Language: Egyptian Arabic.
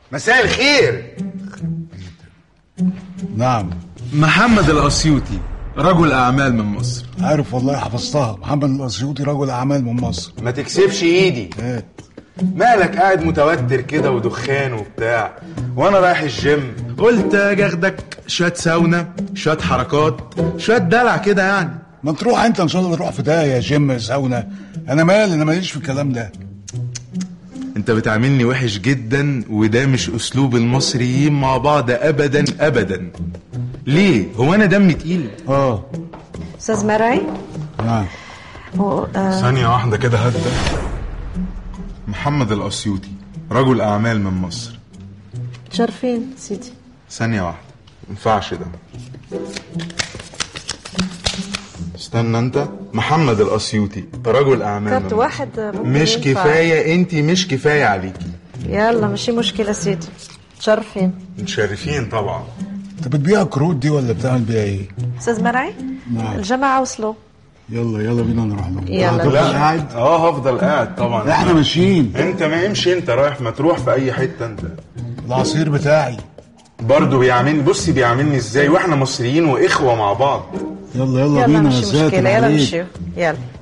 مساء الخير نعم محمد الأسيوطي رجل أعمال من مصر عارف والله حفظتها محمد الاسيوطي رجل اعمال من مصر ما تكسبش ايدي هات مالك قاعد متوتر كده ودخان وبتاع وانا رايح الجيم قلت أجي أخدك شوية ساونا شوية حركات شوية دلع كده يعني ما تروح انت ان شاء الله تروح في ده يا جيم ساونا انا مالي انا ماليش في الكلام ده انت بتعاملني وحش جدا وده مش اسلوب المصريين مع بعض ابدا ابدا ليه هو انا دمي تقيل اه استاذ مرعي نعم هو آه ثانية واحدة كده هدى محمد الأسيوطي رجل أعمال من مصر شرفين سيدي ثانية واحدة ينفعش ده استنى انت محمد الأسيوطي رجل أعمال كارت من مصر. واحد ممكن مش ينفع. كفاية انت مش كفاية عليكي يلا ماشي مشكلة سيدي شرفين متشرفين طبعا انت بتبيع كروت دي ولا بتعمل بيها ايه استاذ مرعي نعم. الجماعة وصلوا يلا يلا بينا نروح لهم يلا. هتفضل لا. قاعد اه هفضل قاعد طبعا احنا ماشيين انت ما امشي انت رايح ما تروح في اي حتة انت العصير بتاعي برضه بيعاملني بصي بيعاملني ازاي واحنا مصريين واخوة مع بعض يلا يلا, يلا بينا ماشي يا ساتر مشكلة يلا عليك. مشي يلا